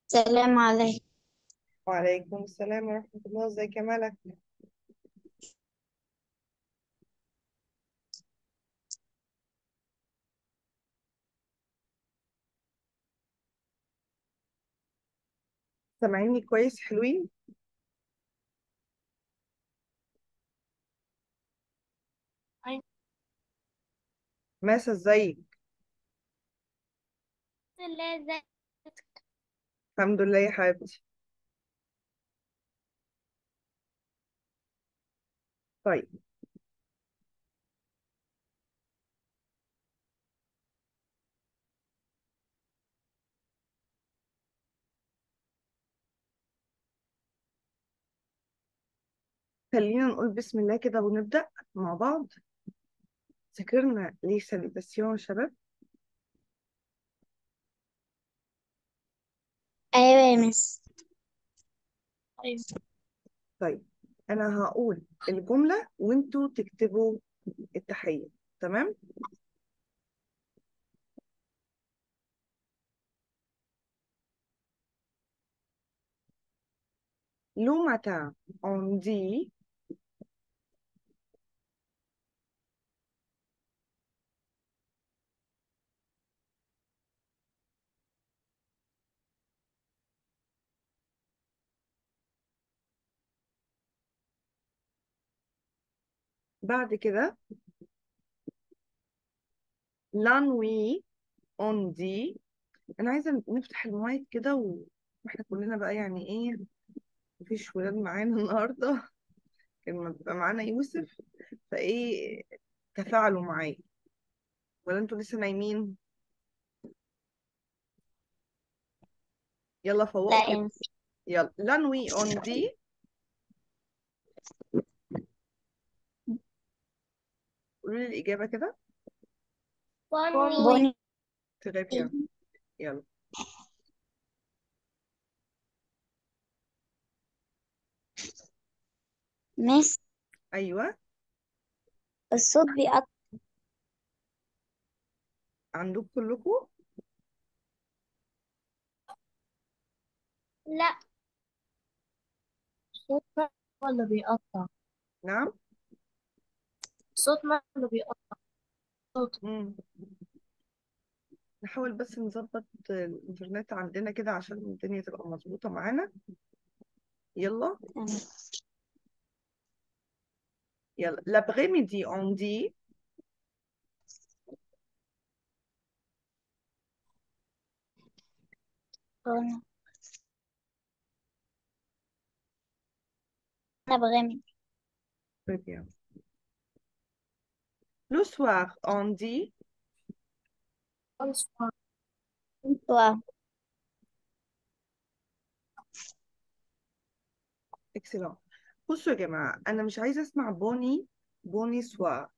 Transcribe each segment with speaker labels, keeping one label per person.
Speaker 1: السلام عليكم
Speaker 2: وعليكم السلام ورحمة الله ازيك يا ملك سامعيني كويس حلوين ماسة ازيك الحمد لله يا حبيبتي طيب خلينا نقول بسم الله كده ونبدأ مع بعض ذاكرنا ليه ساليتاسيون يا شباب
Speaker 1: أيوة يا مس
Speaker 2: طيب أنا هقول الجملة وانتوا تكتبوا التحية تمام Le matin, on dit بعد كده la nuit, on dit أنا عايزة نفتح المايك كده و- واحنا كلنا بقى يعني ايه مفيش ولاد معانا النهاردة كان بيبقى معانا يوسف فايه تفاعلوا معايا ولا انتوا لسه نايمين يلا
Speaker 1: لا
Speaker 2: فوقوا
Speaker 1: يا
Speaker 2: كده
Speaker 1: مس
Speaker 2: يلا la nuit on dit قولوا لي الإجابة كده
Speaker 1: بوني
Speaker 2: très bien يلا
Speaker 1: مس
Speaker 2: أيوة
Speaker 1: الصوت بيقطع
Speaker 2: عندكم كلكم
Speaker 1: لا
Speaker 3: صوت ما ولا بيقطع
Speaker 2: نعم
Speaker 3: صوت ما ولا بيقطع صوت
Speaker 2: مم. نحاول بس نظبط الإنترنت عندنا كده عشان الدنيا تبقى مظبوطة معانا يلا
Speaker 1: تمام.
Speaker 2: يلا l'après-midi on dit
Speaker 1: أنا أنا بغني
Speaker 2: très bien le soir on dit
Speaker 3: bonsoir
Speaker 1: انتوا
Speaker 2: excellent بصوا يا جماعة أنا مش عايزة أسمع بوني بوني سوار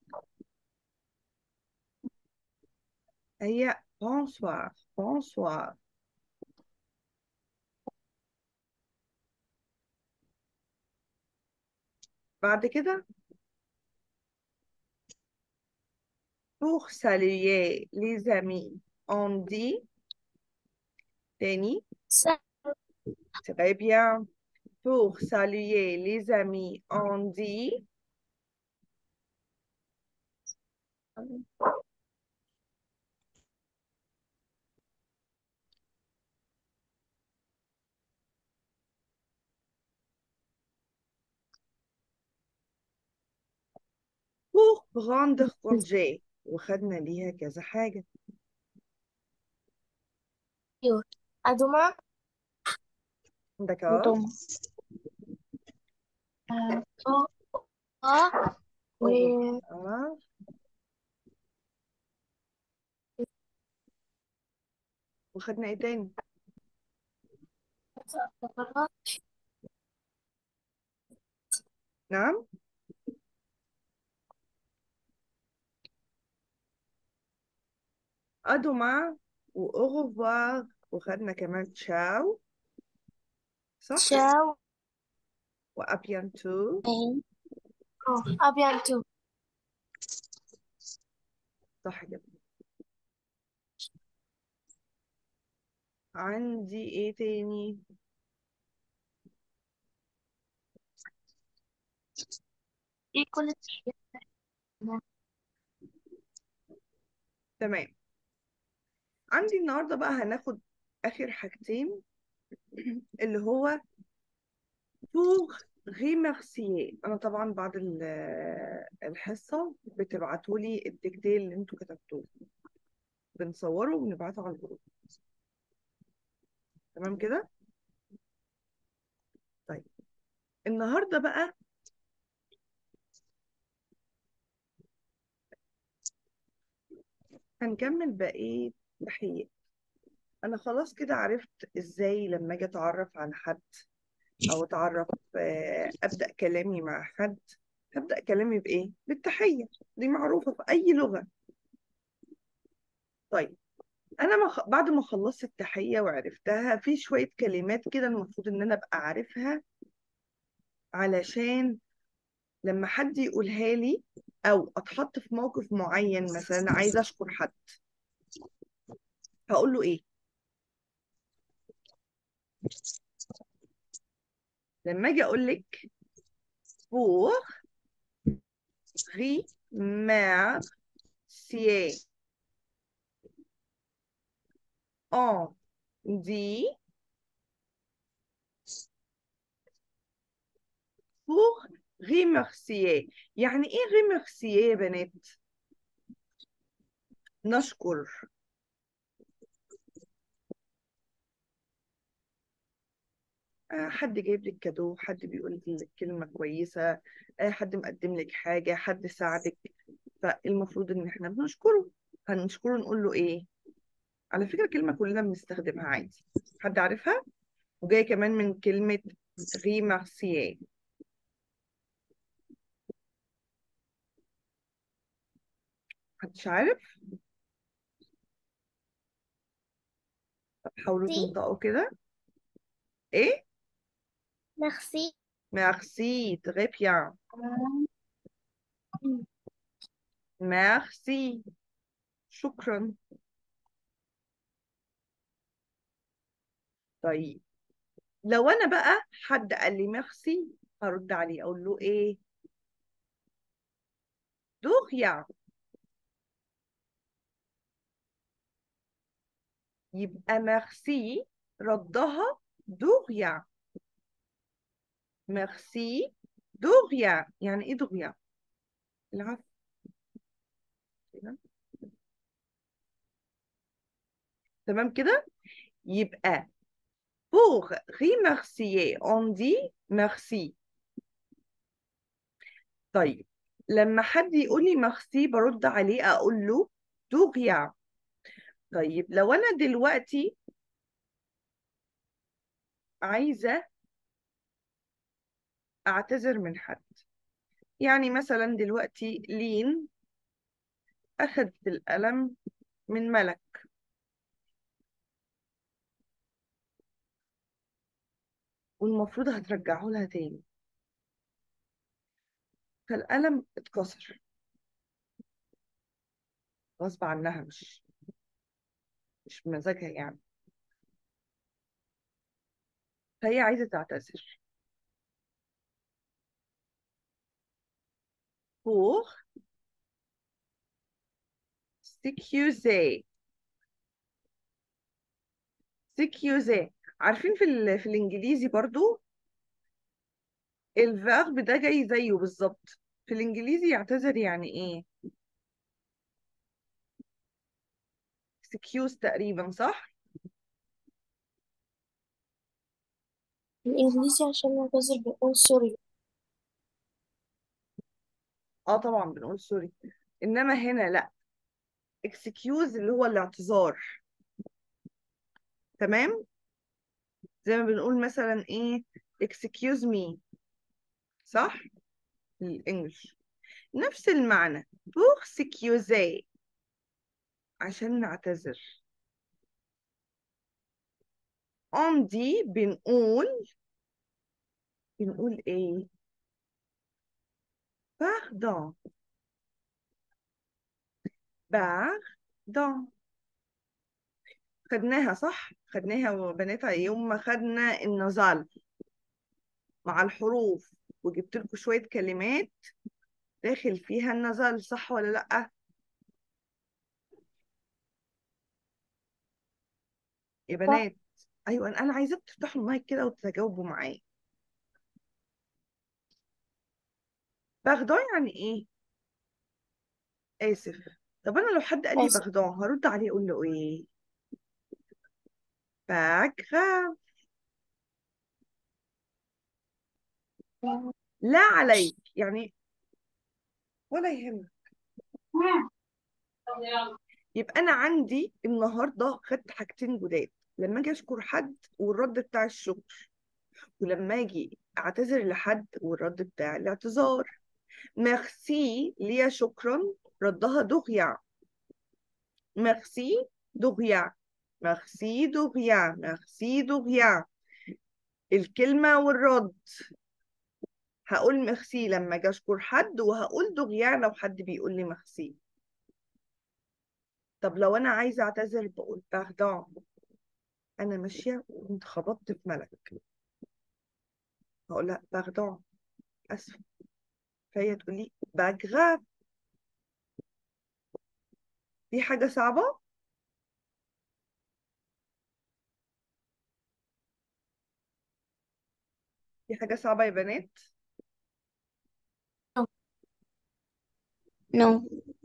Speaker 2: هي bonsoir bonsoir بعد كده pour saluer les amis on dit تاني très bien pour saluer les amis on dit pour prendre congé وخدنا ليها كذا حاجة
Speaker 3: ايوه ادوما
Speaker 2: d'accord
Speaker 1: انتوا
Speaker 3: اه و
Speaker 2: آه. وخدنا ايه تاني نعم أدوما وأوغوفوار وخدنا كمان تشاو صح
Speaker 3: تشاو
Speaker 2: وأبيانتو
Speaker 3: ابيانتو
Speaker 2: صح كده عندي ايه تاني
Speaker 3: ايه كل التحيات ده؟
Speaker 2: تمام عندي النهارده بقى هناخد اخر حاجتين اللي هو pour remercier انا طبعا بعد ال- الحصه بتبعتولي الديكتيل اللي انتوا كتبتوه بنصوره وبنبعته على الجروب تمام كده طيب النهارده بقى هنكمل بقية تحية انا خلاص كده عرفت ازاي لما اجي اتعرف على حد او اتعرف آه، ابدا كلامي مع حد هبدا كلامي بايه بالتحيه دي معروفه في اي لغه طيب انا مخ... بعد ما خلصت التحيه وعرفتها في شويه كلمات كده المفروض ان انا ابقى عارفها علشان لما حد يقولها لي او اتحط في موقف معين مثلا عايزه اشكر حد هقول له ايه لما اجي اقول لك pour remercier on dit pour remercier يعني ايه remercier يا بنات نشكر آه، حد جايب لك كادو حد بيقول لك كلمة كويسة آه، حد مقدم لك حاجة حد ساعدك فالمفروض ان احنا بنشكره هنشكره نقول له ايه على فكرة كلمة كلنا بنستخدمها عادي حد عارفها وجاية كمان من كلمة remercier محدش عارف طب حاولوا
Speaker 1: سي
Speaker 2: تنطقوا كده ايه
Speaker 1: ميرسي
Speaker 2: merci très bien merci شكرا طيب لو انا بقى حد قال لي ميرسي هرد عليه اقول له ايه دغيا يبقى ميرسي ردها دغيا ميرسي دغيا يعني ايه دغيا العفو كده. تمام كده يبقى pour remercier on dit merci طيب لما حد يقول لي ميرسي برد عليه اقول له دغيا طيب لو انا دلوقتي عايزه اعتذر من حد يعني مثلا دلوقتي لين اخذت القلم من ملك والمفروض هترجعه لها تاني فالقلم اتكسر غصب عنها مش مش بمزاجها يعني فهي عايزة تعتذر pour s'excuser s'excuser عارفين في ال... في الانجليزي برضو الفيرب ده جاي زيه بالظبط في الانجليزي يعتذر يعني ايه excuse تقريبا صح
Speaker 3: الإنجليزي عشان نعتذر بنقول سوري
Speaker 2: اه طبعا بنقول سوري انما هنا لا excuse اللي هو الاعتذار تمام زي ما بنقول مثلا ايه excuse me صح الانجليش نفس المعنى pour s'excuser عشان نعتذر on dit بنقول بنقول ايه pardon pardon خدناها صح خدناها وبنات يوم ما خدنا النزال مع الحروف وجبت لكم شوية كلمات داخل فيها النزال صح ولا لأ يا بنات أيوة أنا عايزاكم تفتحوا المايك كده وتجاوبوا معايا بغداد يعني إيه آسف طب أنا لو حد قال لي
Speaker 3: آسف.
Speaker 2: بغداد هرد عليه أقول له إيه بغداد لا عليك يعني ولا يهمك يبقى انا عندي النهارده خدت حاجتين جداد لما اجي اشكر حد والرد بتاع الشكر ولما اجي اعتذر لحد والرد بتاع الاعتذار ميرسي ليا شكرا ردها دغيا ميرسي دغيا ميرسي دغيا ميرسي دغيا الكلمة والرد هقول ميرسي لما اجي اشكر حد وهقول دغيا لو حد بيقول لي ميرسي طب لو انا عايزه اعتذر بقول باردون انا ماشيه وكنت خبطت في ملك هقول لها باردون اسفه فهي تقول لي باغراف دي حاجه صعبه دي حاجه صعبه يا بنات
Speaker 3: نو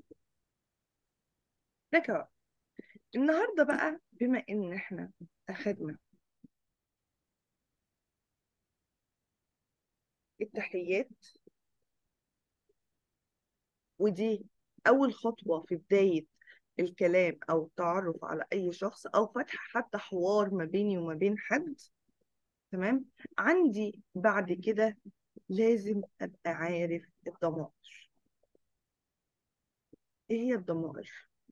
Speaker 2: دكا النهارده بقى بما ان احنا اخدنا التحيات ودي اول خطوه في بدايه الكلام او التعرف على اي شخص او فتح حتى حوار ما بيني وما بين حد تمام عندي بعد كده لازم ابقى عارف الضمائر ايه هي الضمائر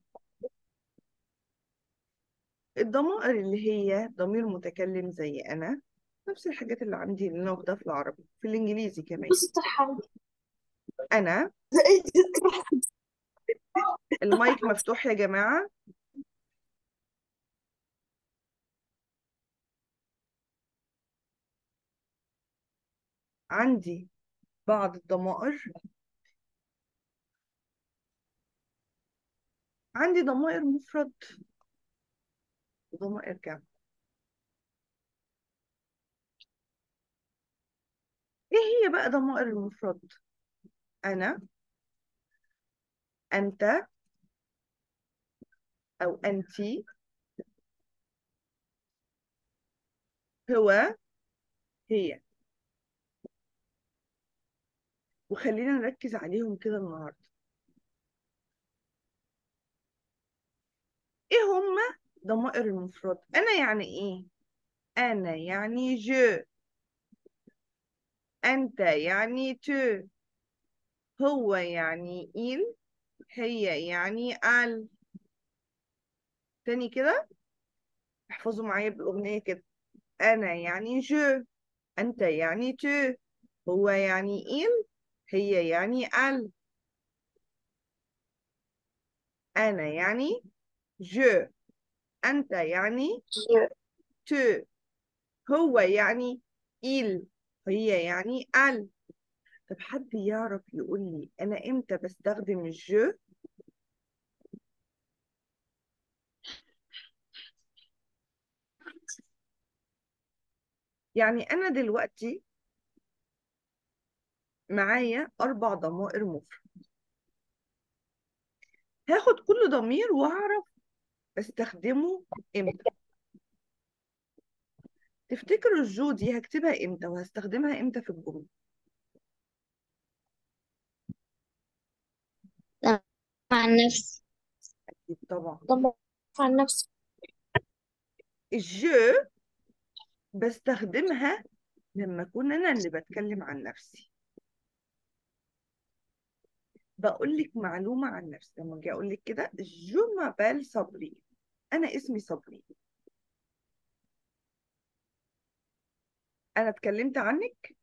Speaker 2: الضمائر اللي هي ضمير متكلم زي انا نفس الحاجات اللي عندي اللي انا واخداها في العربي في الانجليزي كمان
Speaker 3: بس تحرك
Speaker 2: انا المايك مفتوح يا جماعة عندي بعض الضمائر عندي ضمائر مفرد وضمائر جمع ايه هي بقى ضمائر المفرد انا انت او انتي هو هي وخلينا نركز عليهم كده النهارده ايه هما ضمائر المفرد انا يعني ايه انا يعني جو انت يعني تو هو يعني il هي يعني ال تاني كده احفظوا معايا بالأغنية كده أنا يعني جو أنت يعني تو هو يعني il هي يعني ال أنا يعني جو أنت يعني
Speaker 3: جو
Speaker 2: تو هو يعني il هي يعني ال طب حد يعرف يقول لي أنا إمتى بستخدم الجو يعني أنا دلوقتي معايا أربع ضمائر مفرد هاخد كل ضمير وأعرف بستخدمه إمتى تفتكروا الجو دي هكتبها إمتى وهستخدمها إمتى في الجملة
Speaker 3: عن نفسي
Speaker 2: أكيد طبعا
Speaker 3: طبعا عن نفسي
Speaker 2: الجو بستخدمها لما أكون أنا اللي بتكلم عن نفسي بقول لك معلومة عن نفسي لما أجي أقول لك كده جو مابيل صبري أنا اسمي صبري أنا اتكلمت عنك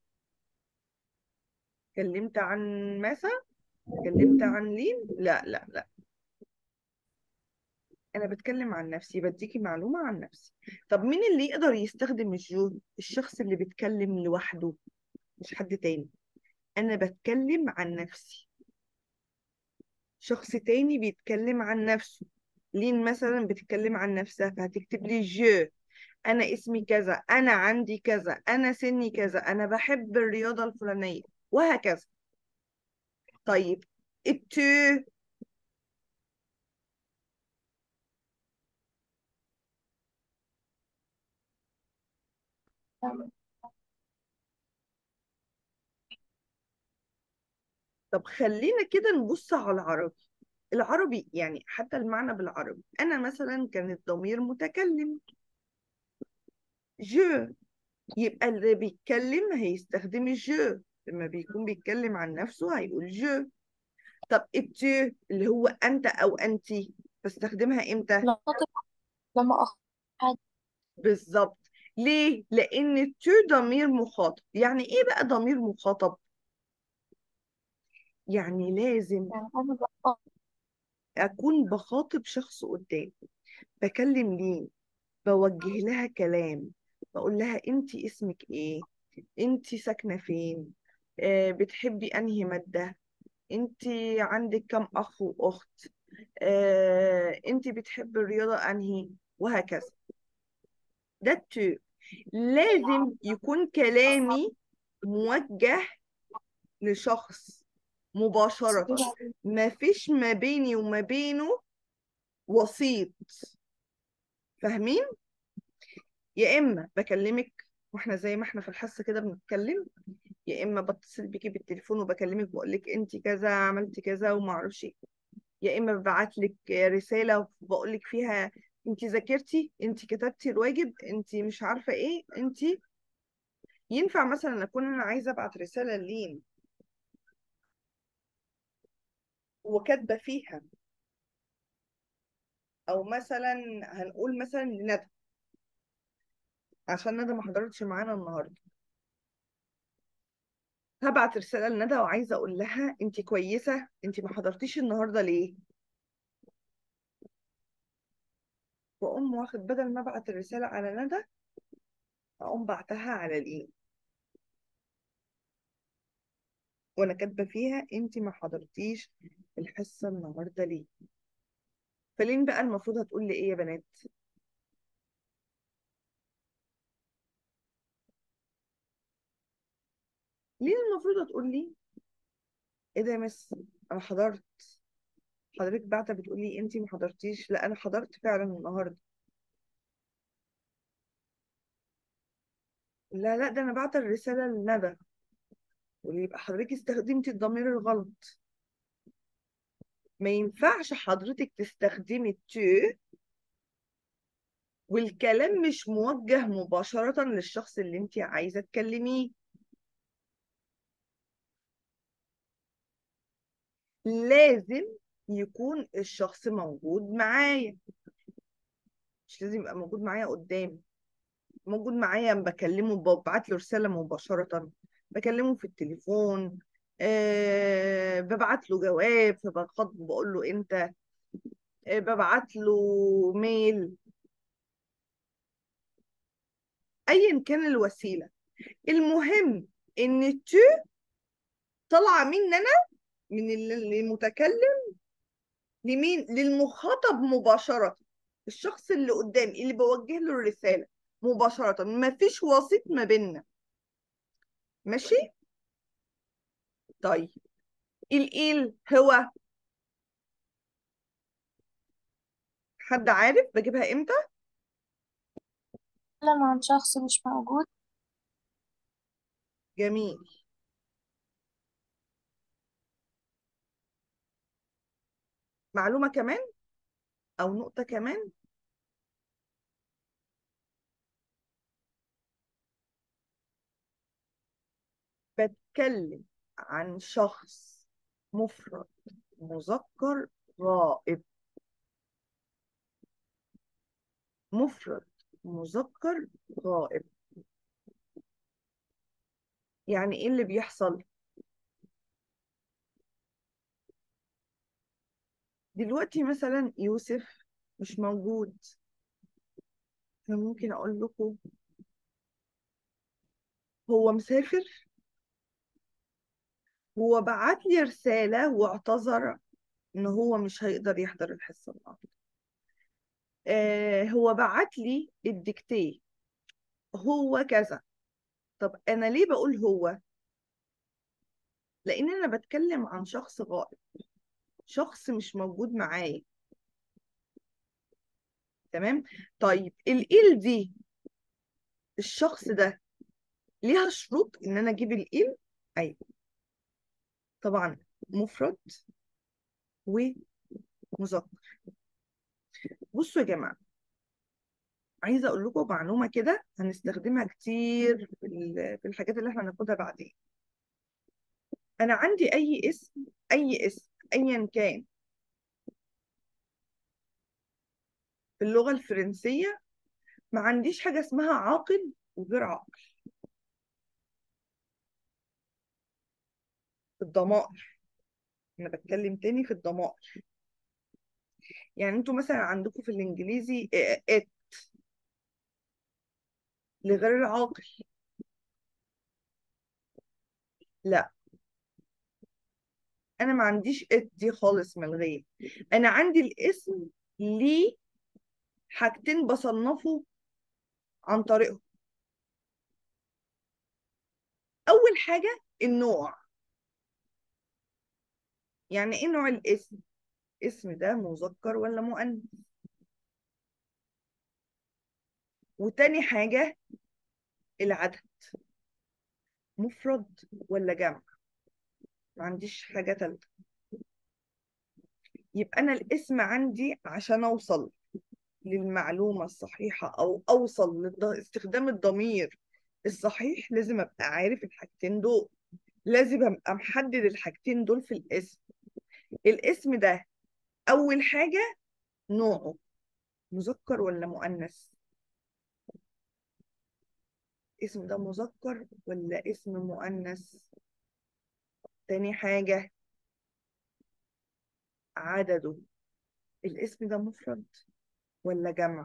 Speaker 2: اتكلمت عن ماسا اتكلمت عن لين لا لا لا انا بتكلم عن نفسي بديكي معلومة عن نفسي طب مين اللي يقدر يستخدم الجو الشخص اللي بيتكلم لوحده مش حد تاني انا بتكلم عن نفسي شخص تاني بيتكلم عن نفسه لين مثلا بتتكلم عن نفسها فهتكتب لي جو انا اسمي كذا انا عندي كذا انا سني كذا انا بحب الرياضة الفلانية وهكذا طيب التو طب خلينا كده نبص على العربي العربي يعني حتى المعنى بالعربي انا مثلا كان الضمير متكلم جو يبقى اللي بيتكلم هيستخدم الجو لما بيكون بيتكلم عن نفسه هيقول جو طب التو اللي هو انت او انتي بستخدمها امتى
Speaker 3: لما أخاطب لما أخاطب
Speaker 2: بالظبط ليه لان التو ضمير مخاطب يعني ايه بقى ضمير مخاطب يعني لازم
Speaker 3: يعني أنا بقى
Speaker 2: اكون بخاطب شخص قدامي بكلم مين بوجه لها كلام بقول لها انت اسمك ايه انت ساكنة فين آه بتحبي انهي مادة انت عندك كم اخ واخت آه انت بتحبي الرياضة انهي وهكذا ده التو لازم يكون كلامي موجه لشخص مباشرة ما فيش ما بيني وما بينه وسيط فاهمين يا اما بكلمك واحنا زي ما احنا في الحصه كده بنتكلم يا اما بتصل بيكي بالتليفون وبكلمك بقول لك انت كذا عملتي كذا وما اعرفش ايه يا اما ببعت لك رساله وبقول لك فيها انت ذاكرتي انت كتبتي الواجب انت مش عارفه ايه انت ينفع مثلا اكون انا عايزه ابعت رساله لين وكاتبه فيها او مثلا هنقول مثلا لندى عشان ندى ما حضرتش معانا النهارده هبعت رسالة لندى وعايزة أقول لها أنت كويسة أنت ما حضرتيش النهاردة ليه وأقوم واخد بدل ما أبعت الرسالة على ندى أقوم بعتها على الإيه وأنا كاتبة فيها أنت ما حضرتيش الحصة النهاردة ليه فلين بقى المفروض هتقول لي إيه يا بنات ليه المفروض هتقول لي إيه ده يا مس أنا حضرت حضرتك بعتة بتقول لي أنت ما حضرتيش لا أنا حضرت فعلا النهاردة لا لا ده أنا بعت الرسالة لندى يبقى حضرتك استخدمتي الضمير الغلط ما ينفعش حضرتك تستخدمي التو والكلام مش موجه مباشرة للشخص اللي انت عايزة تكلميه لازم يكون الشخص موجود معايا مش لازم يبقى موجود معايا قدامي موجود معايا بكلمه ببعت له رسالة مباشرة بكلمه في التليفون أه ببعت له جواب فبخاطبه بقول له انت أه ببعت له ميل ايا كان الوسيلة المهم ان التو طالعة مني انا من ال- المتكلم لمين للمخاطب مباشرة الشخص اللي قدامي اللي بوجه له الرسالة مباشرة ما فيش وسيط ما بيننا ماشي طيب الإيل هو حد عارف بجيبها امتى
Speaker 3: بتكلم عن شخص مش موجود
Speaker 2: جميل معلومة كمان أو نقطة كمان بتكلم عن شخص مفرد مذكر غائب مفرد مذكر غائب يعني ايه اللي بيحصل دلوقتي مثلا يوسف مش موجود فممكن اقول لكم هو مسافر هو بعت لي رسالة واعتذر ان هو مش هيقدر يحضر الحصة النهارده آه هو بعت لي الدكتيه هو كذا طب انا ليه بقول هو لان انا بتكلم عن شخص غائب شخص مش موجود معايا تمام طيب الإل دي الشخص ده ليها شروط ان انا اجيب الإل ايوه طبعا مفرد ومذكر بصوا يا جماعه عايزه اقول لكم معلومه كده هنستخدمها كتير في ال- في الحاجات اللي احنا هناخدها بعدين انا عندي اي اسم اي اسم ايا كان في اللغه الفرنسيه ما عنديش حاجه اسمها عاقل وغير عاقل في الضمائر انا بتكلم تاني في الضمائر يعني انتوا مثلا عندكم في الانجليزي ات لغير العاقل لا انا ما عنديش ات دي خالص ملغيه انا عندي الاسم ليه حاجتين بصنفه عن طريقهم اول حاجه النوع يعني ايه نوع الاسم اسم ده مذكر ولا مؤنث وتاني حاجه العدد مفرد ولا جمع ما عنديش حاجه تالته يبقى انا الاسم عندي عشان اوصل للمعلومه الصحيحه او اوصل لاستخدام الضمير الصحيح لازم ابقى عارف الحاجتين دول لازم ابقى محدد الحاجتين دول في الاسم الاسم ده اول حاجه نوعه مذكر ولا مؤنث اسم ده مذكر ولا اسم مؤنث تاني حاجة عدده الاسم ده مفرد ولا جمع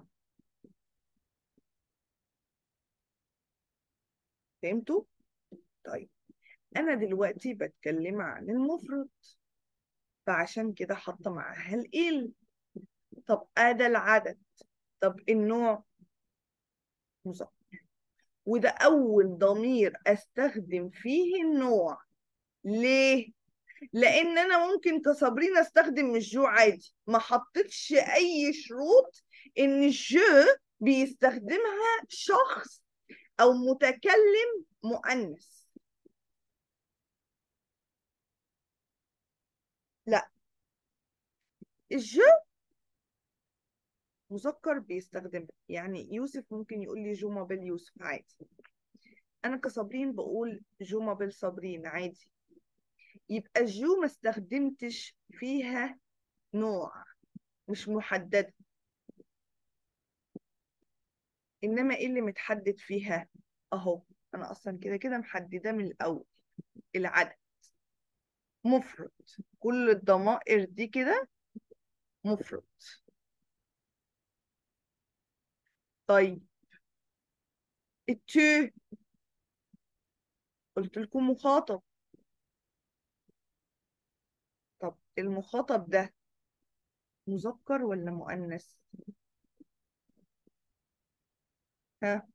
Speaker 2: فهمتوا؟ طيب أنا دلوقتي بتكلم عن المفرد فعشان كده حاطة معاها الإل طب أدا العدد طب النوع مذكر وده أول ضمير أستخدم فيه النوع ليه؟ لان انا ممكن كصابرين استخدم الجو عادي ما حطيتش اي شروط ان الجو بيستخدمها شخص او متكلم مؤنث لا الجو مذكر بيستخدمها يعني يوسف ممكن يقول لي جو مابيل يوسف عادي انا كصابرين بقول جو مابيل صابرين عادي يبقى الجو ما استخدمتش فيها نوع مش محددة انما ايه اللي متحدد فيها اهو انا اصلا كده كده محدده من الاول العدد مفرد كل الضمائر دي كده مفرد طيب التو قلت لكم مخاطب طب المخاطب ده مذكر ولا مؤنث ها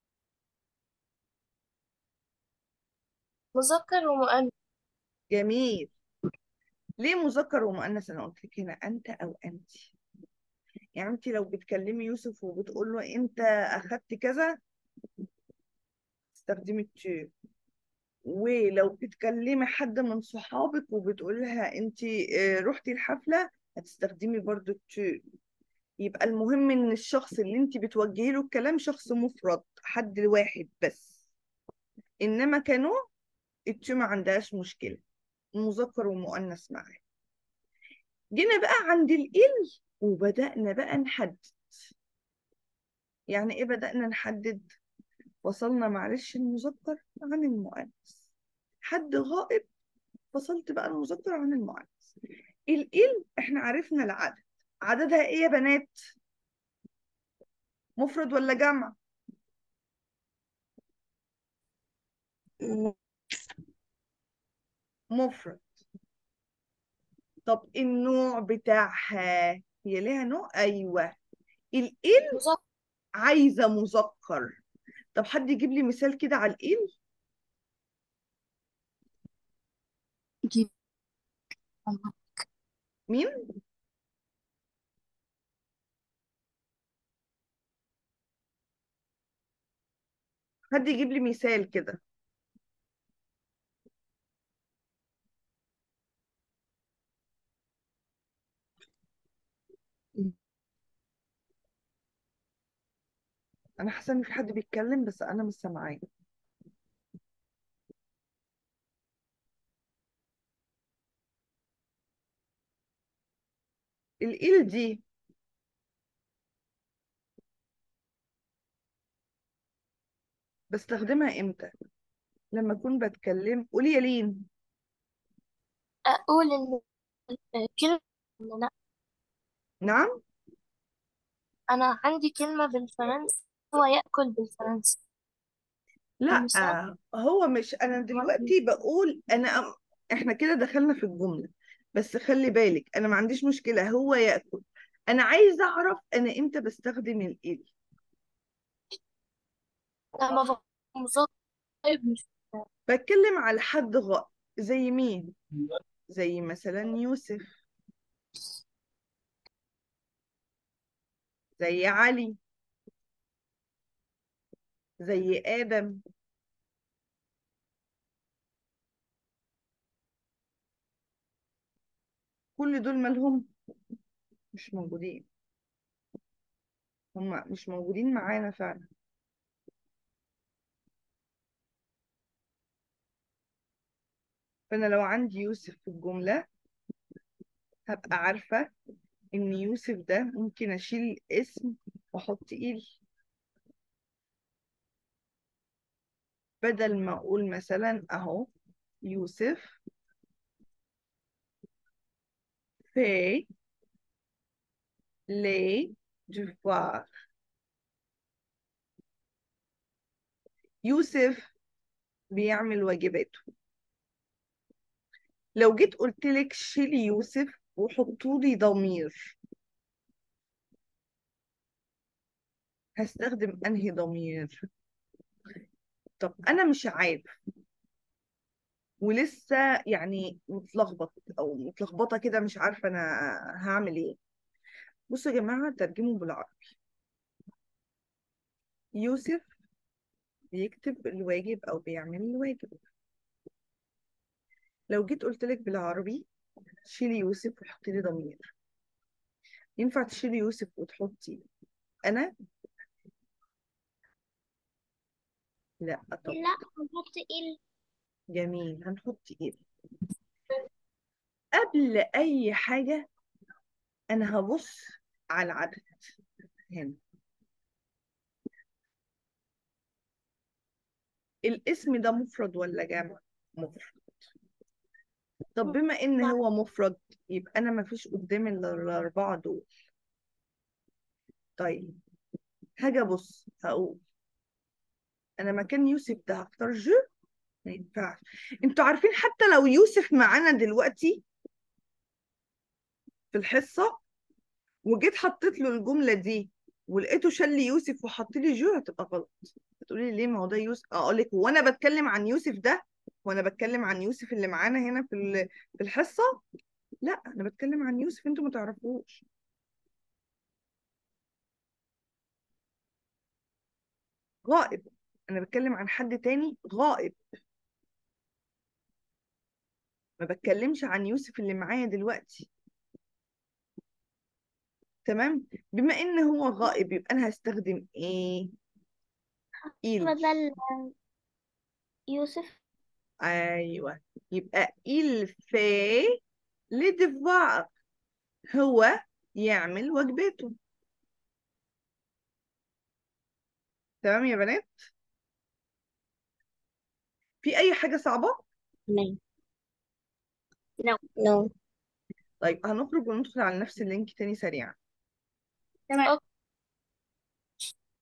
Speaker 3: مذكر ومؤنث
Speaker 2: جميل ليه مذكر ومؤنث انا قلت لك هنا انت او انت يعني انت لو بتكلمي يوسف وبتقول له انت اخدت كذا استخدمي التو ولو بتكلمي حد من صحابك وبتقول لها انت آه، رحتي الحفلة هتستخدمي برضو التو يبقى المهم ان الشخص اللي انت بتوجهي له الكلام شخص مفرد حد واحد بس انما كانوا التو ما عندهاش مشكلة مذكر ومؤنث معاه جينا بقى عند الإل وبدأنا بقى نحدد يعني ايه بدأنا نحدد وصلنا معلش المذكر عن المؤنث حد غائب فصلت بقى المذكر عن المؤنث الإل احنا عرفنا العدد عددها ايه يا بنات مفرد ولا جمع مفرد طب النوع بتاعها هي ليها نوع ايوه الإل
Speaker 3: مذكر
Speaker 2: عايزه مذكر طب حد يجيب لي مثال كده على الإل
Speaker 3: جيب
Speaker 2: مين حد يجيب لي مثال كده انا حاسه ان في حد بيتكلم بس انا مش سامعاه الإل دي بستخدمها امتى لما اكون بتكلم قولي يا لين
Speaker 3: أقول إن كلمة لا
Speaker 2: نعم
Speaker 3: أنا عندي كلمة بالفرنسي هو يأكل بالفرنسي
Speaker 2: لا
Speaker 3: المثال
Speaker 2: هو مش انا دلوقتي بقول انا أم- احنا كده دخلنا في الجملة بس خلي بالك انا ما عنديش مشكلة هو يأكل انا عايزة اعرف انا امتى بستخدم الإل
Speaker 3: لما بقول مذكر مش
Speaker 2: بتكلم على حد غائب زي مين زي مثلا يوسف زي علي زي آدم كل دول مالهم مش موجودين هم مش موجودين معانا فعلا فأنا لو عندي يوسف في الجملة هبقى عارفة إن يوسف ده ممكن أشيل اسم وأحط إيل بدل ما أقول مثلا أهو يوسف في لي devoirs يوسف بيعمل واجباته لو جيت قلت لك شيلي يوسف وحطوا لي ضمير هستخدم انهي ضمير طب انا مش عارف ولسه يعني متلخبط او متلخبطه كده مش عارفه انا هعمل ايه بصوا يا جماعه ترجموا بالعربي يوسف بيكتب الواجب او بيعمل الواجب لو جيت قلت لك بالعربي شيلي يوسف وحطي لي ضمير ينفع تشيلي يوسف وتحطي انا لا طب
Speaker 1: لا هنحط إل
Speaker 2: جميل هنحط ايه قبل اي حاجه انا هبص على العدد هنا الاسم ده مفرد ولا جمع مفرد طب بما ان هو مفرد يبقى انا مفيش قدامي الا الاربعه دول طيب هاجي ابص هقول انا مكان يوسف ده هختار جو ما ينفعش انتوا عارفين حتى لو يوسف معانا دلوقتي في الحصه وجيت حطيت له الجمله دي ولقيته شال لي يوسف وحط لي جو هتبقى غلط هتقولي لي ليه ما هو ده يوسف اقول لك هو انا بتكلم عن يوسف ده وانا بتكلم عن يوسف اللي معانا هنا في ال- في الحصه لا انا بتكلم عن يوسف انتوا ما تعرفوش غائب انا بتكلم عن حد تاني غائب ما بتكلمش عن يوسف اللي معايا دلوقتي تمام بما ان هو غائب يبقى انا هستخدم ايه إيل
Speaker 1: بدل يوسف
Speaker 2: ايوه يبقى il fait les devoirs هو يعمل واجباته تمام يا بنات في اي حاجه صعبه
Speaker 3: No. No. No.
Speaker 2: طيب هنخرج وندخل على نفس اللينك تاني سريعا
Speaker 1: تمام
Speaker 3: أوكي.